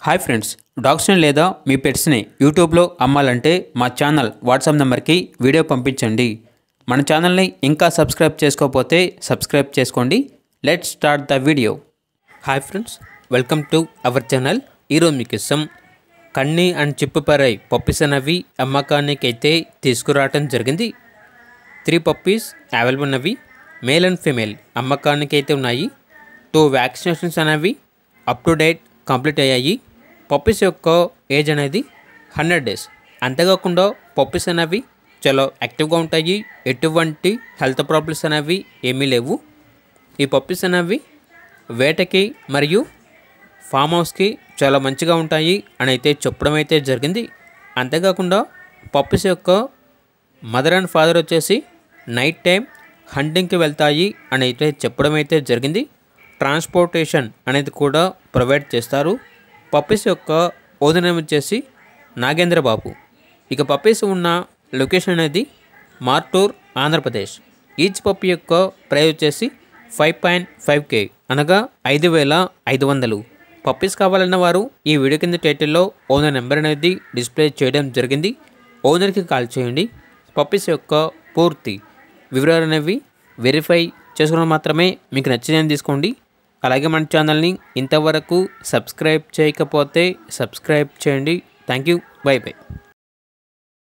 hi friends డాగ్స్ని లేదా మీ పెట్స్ని యూట్యూబ్లో అమ్మాలంటే మా ఛానల్ వాట్సాప్ నెంబర్కి వీడియో పంపించండి మన ఛానల్ని ఇంకా సబ్స్క్రైబ్ చేసుకోకపోతే సబ్స్క్రైబ్ చేసుకోండి let start the video hi friends welcome to our channel ఈరోజు మీకు ఇష్టం కన్నీ అండ్ చిప్పుపరై పప్పీస్ అనేవి అమ్మకానికి అయితే తీసుకురావటం జరిగింది త్రీ పప్పీస్ అవైలబుల్ ఉన్నవి మేల్ అండ్ ఫీమేల్ అమ్మకానికి అయితే ఉన్నాయి టూ వ్యాక్సినేషన్స్ అనేవి అప్ టు డేట్ కంప్లీట్ అయ్యాయి పప్పీస్ యొక్క ఏజ్ అనేది హండ్రెడ్ డేస్ అంతేకాకుండా పప్పీస్ అనేవి చాలా యాక్టివ్గా ఉంటాయి ఎటువంటి హెల్త్ ప్రాబ్లమ్స్ అనేవి ఏమీ లేవు ఈ పప్పీస్ అనేవి వేటకి మరియు ఫామ్ హౌస్కి చాలా మంచిగా ఉంటాయి అని అయితే చెప్పడం అయితే జరిగింది అంతేకాకుండా పప్పీస్ యొక్క మదర్ అండ్ ఫాదర్ వచ్చేసి నైట్ టైం హంటింగ్కి వెళ్తాయి అని అయితే చెప్పడం అయితే జరిగింది ట్రాన్స్పోర్టేషన్ అనేది కూడా ప్రొవైడ్ చేస్తారు పప్పీస్ యొక్క ఓదనం వచ్చేసి నాగేంద్ర బాబు ఇక పప్పీస్ ఉన్న లొకేషన్ అనేది మార్టూర్ ఆంధ్రప్రదేశ్ ఈచ్ పప్పి యొక్క ప్రైస్ వచ్చేసి ఫైవ్ పాయింట్ ఫైవ్ కే అనగా ఐదు వేల ఐదు వందలు పప్పీస్ కావాలన్న వారు ఈ వీడియో కింద టైటిల్లో ఓనర్ నెంబర్ అనేది డిస్ప్లే చేయడం జరిగింది ఓనర్కి కాల్ చేయండి పప్పీస్ యొక్క పూర్తి వివరాలు అనేవి వెరిఫై చేసుకున్న మాత్రమే మీకు నచ్చిందని తీసుకోండి అలాగే మన ఛానల్ని ఇంతవరకు సబ్స్క్రైబ్ చేయకపోతే సబ్స్క్రైబ్ చేయండి థ్యాంక్ యూ బై బై